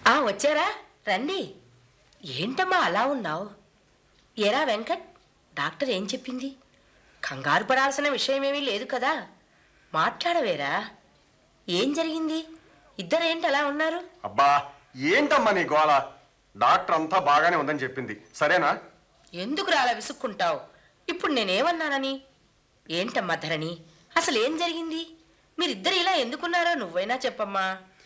ఆ వచ్చారా రండి ఏంటమ్మా అలా ఉన్నావు ఏరా వెంకట్ డాక్టర్ ఏం చెప్పింది కంగారు పడాల్సిన విషయమేమీ లేదు కదా మాట్లాడవేరా ఏం జరిగింది ఇద్దరేంటి అలా ఉన్నారు అబ్బా ఏంటమ్మా నీ గోళ డాక్టర్ అంతా బాగానే ఉందని చెప్పింది సరేనా ఎందుకు అలా విసుక్కుంటావు ఇప్పుడు నేనేమన్నానని ఏంటమ్మా ధరణి అసలు ఏం జరిగింది మీరిద్దరు ఇలా ఎందుకున్నారో నువ్వైనా చెప్పమ్మా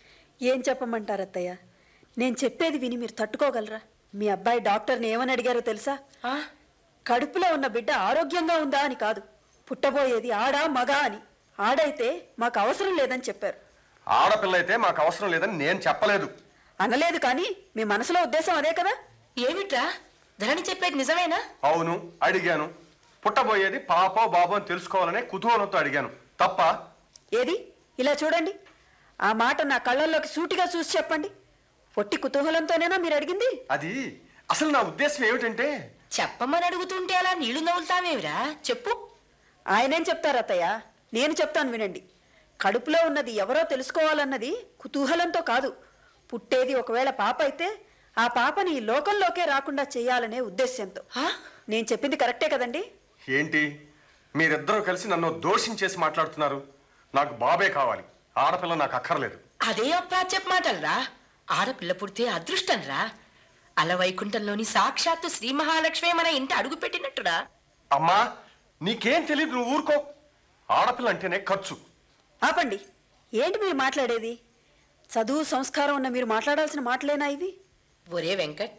ఏం చెప్పమంటారు అత్తయ్య నేను చెప్పేది విని మీరు తట్టుకోగలరా మీ అబ్బాయి డాక్టర్ని ఏమని అడిగారో తెలుసా ఆ? కడుపులో ఉన్న బిడ్డ ఆరోగ్యంగా ఉందా అని కాదు పుట్టబోయేది ఆడా మగా అని ఆడైతే మాకు అవసరం లేదని చెప్పారు ఆడపిల్ల అయితే మాకు అవసరం లేదని నేను చెప్పలేదు అనలేదు కానీ మీ మనసులో ఉద్దేశం అదే కదా ఏమిట్రా ధరణి చెప్పేది నిజమేనా అవును అడిగాను పుట్టబోయేది పాపో బాబో అని తెలుసుకోవాలనే కుతూహలంతో అడిగాను తప్ప ఏది ఇలా చూడండి ఆ మాట నా కళ్ళల్లోకి సూటిగా చూసి చెప్పండి పొట్టి కుతూహలంతోనేనా మీరు అడిగింది అది అసలు నా ఉద్దేశం ఏమిటంటే చెప్పమని అడుగుతుంటే అలా నీళ్లు నవ్వులుతావేమిరా చెప్పు ఆయనేం చెప్తారు అత్తయ్య నేను చెప్తాను వినండి కడుపులో ఉన్నది ఎవరో తెలుసుకోవాలన్నది కుతూహలంతో కాదు పుట్టేది ఒకవేళ పాప అయితే ఆ పాపని ఈ లోకంలోకే రాకుండా చేయాలనే ఉద్దేశ్యంతో ఆ? నేను చెప్పింది కరెక్టే కదండి ఏంటి మీరిద్దరూ కలిసి నన్ను దోషించేసి మాట్లాడుతున్నారు నాకు బాబే కావాలి ఆడపిల్ల నాకు అక్కర్లేదు అదే అప్రాచ్యపు మాటలరా ఆడపిల్ల పుడితే అదృష్టంరా అలవైకుంఠంలోని సాక్షాత్తు శ్రీ మహాలక్ష్మి మన ఇంట అడుగు పెట్టినట్టురా అమ్మా నీకేం తెలియదు నువ్వు ఊరుకో ఆడపిల్ల అంటేనే ఖర్చు ఆపండి ఏంటి మీరు మాట్లాడేది చదువు సంస్కారం ఉన్న మీరు మాట్లాడాల్సిన మాటలేనా ఇవి ఒరే వెంకట్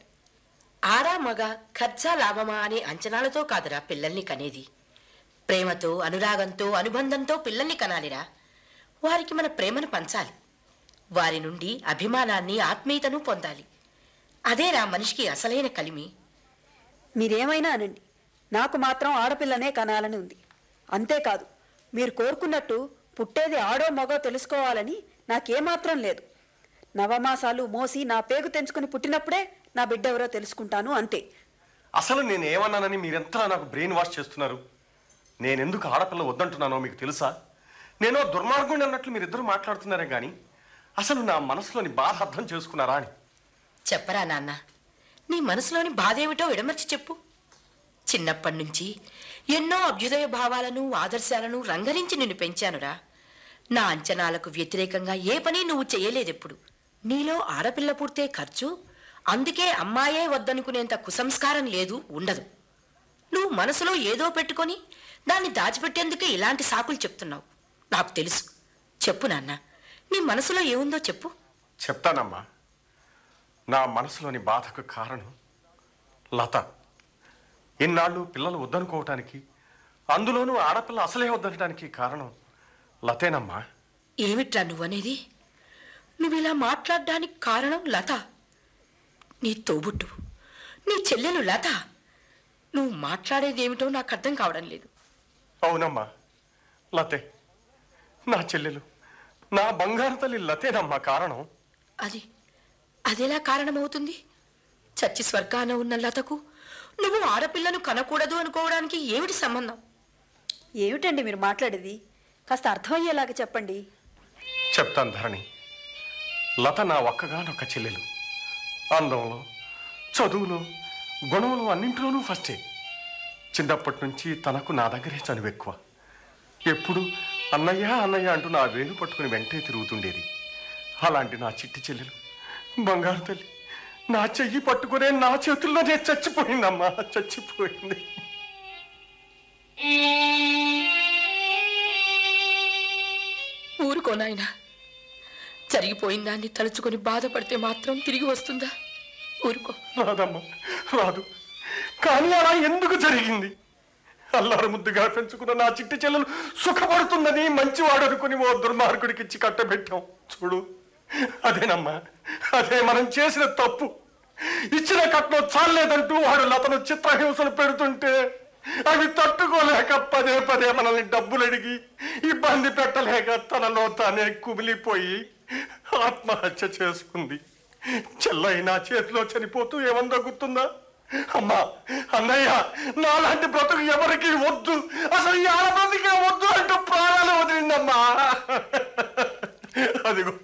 ఆడా మగ ఖర్చా లాభమా అనే అంచనాలతో కాదురా పిల్లల్ని కనేది ప్రేమతో అనురాగంతో అనుబంధంతో పిల్లల్ని కనాలిరా వారికి మన ప్రేమను పంచాలి వారి నుండి అభిమానాన్ని ఆత్మీయతను పొందాలి అదేరా మనిషికి అసలైన కలిమి మీరేమైనా అనండి నాకు మాత్రం ఆడపిల్లనే కనాలని ఉంది అంతేకాదు మీరు కోరుకున్నట్టు పుట్టేది ఆడో మగో తెలుసుకోవాలని నాకేమాత్రం లేదు నవమాసాలు మోసి నా పేగు తెంచుకుని పుట్టినప్పుడే నా బిడ్డ ఎవరో తెలుసుకుంటాను అంతే అసలు నేను ఏమన్నానని మీరెంతలా నాకు బ్రెయిన్ వాష్ చేస్తున్నారు నేనెందుకు ఆడపిల్ల వద్దంటున్నానో మీకు తెలుసా నేనో దుర్మార్గుండి అన్నట్లు మీరిద్దరు మాట్లాడుతున్నారే కానీ అసలు నా మనసులోని బాధ అర్థం చేసుకున్నారా అని చెప్పరా నాన్న నీ మనసులోని బాధేమిటో విడమర్చి చెప్పు చిన్నప్పటి నుంచి ఎన్నో అభ్యుదయ భావాలను ఆదర్శాలను రంగరించి నిన్ను పెంచానురా నా అంచనాలకు వ్యతిరేకంగా ఏ పని నువ్వు చేయలేదెప్పుడు నీలో ఆడపిల్ల పుడితే ఖర్చు అందుకే అమ్మాయే వద్దనుకునేంత కుసంస్కారం లేదు ఉండదు నువ్వు మనసులో ఏదో పెట్టుకొని దాన్ని దాచిపెట్టేందుకే ఇలాంటి సాకులు చెప్తున్నావు నాకు తెలుసు చెప్పు నాన్న నీ మనసులో ఏముందో చెప్పు చెప్తానమ్మా నా మనసులోని బాధకు కారణం లత ఇన్నాళ్ళు పిల్లలు వద్దనుకోవటానికి అందులోనూ ఆడపిల్ల అసలే వద్దనటానికి కారణం లతేనమ్మా ఏమిట్రా నువ్వనేది నువ్వు ఇలా మాట్లాడడానికి కారణం లత నీ తోబుట్టు నీ చెల్లెలు లత నువ్వు మాట్లాడేది ఏమిటో నాకు అర్థం కావడం లేదు అవునమ్మా లతే నా చెల్లెలు నా బంగారు తల్లి లతేనమ్మా కారణం అది అదెలా కారణమవుతుంది చచ్చి స్వర్గాన ఉన్న లతకు నువ్వు ఆడపిల్లను కనకూడదు అనుకోవడానికి ఏమిటి సంబంధం ఏమిటండి మీరు మాట్లాడేది కాస్త అర్థమయ్యేలాగా చెప్పండి చెప్తాను ధరణి లత నా ఒక్కగానొక్క చెల్లెలు అందంలో చదువులో గుణంలో అన్నింటిలోనూ ఫస్టే చిన్నప్పటి నుంచి తనకు నా దగ్గరే చనువు ఎక్కువ ఎప్పుడు అన్నయ్య అన్నయ్య అంటూ నా వేలు పట్టుకుని వెంటే తిరుగుతుండేది అలాంటి నా చిట్టి చెల్లెలు బంగారు తల్లి నా చెయ్యి పట్టుకునే నా చేతుల్లోనే చచ్చిపోయిందమ్మా చచ్చిపోయింది ఊరుకో నాయనా జరిగిపోయిన దాన్ని తలుచుకొని బాధపడితే మాత్రం తిరిగి వస్తుందా ఊరుకో రాదమ్మా రాదు కానీ అలా ఎందుకు జరిగింది అల్లారు ముద్దుగా పెంచుకున్న నా చిట్టి చెల్లెలు సుఖపడుతుందని మంచివాడు అనుకుని ఓ దుర్మార్గుడికి ఇచ్చి కట్టబెట్టాం చూడు అదేనమ్మా అదే మనం చేసిన తప్పు ఇచ్చిన కట్నం చాలేదంటూ వాడు లతను చిత్రహింసలు పెడుతుంటే అవి తట్టుకోలేక పదే పదే మనల్ని డబ్బులు అడిగి ఇబ్బంది పెట్టలేక తనలో తానే కుమిలిపోయి ఆత్మహత్య చేసుకుంది చెల్లై నా చేతిలో చనిపోతూ ఏమందో గుర్తుందా అమ్మా అన్నయ్య నాలాంటి బ్రతుకు ఎవరికి వద్దు అసలు ఈ ఆడ బ్రతికే వద్దు అంటూ ప్రాణాలు వదిలిందమ్మా అదిగో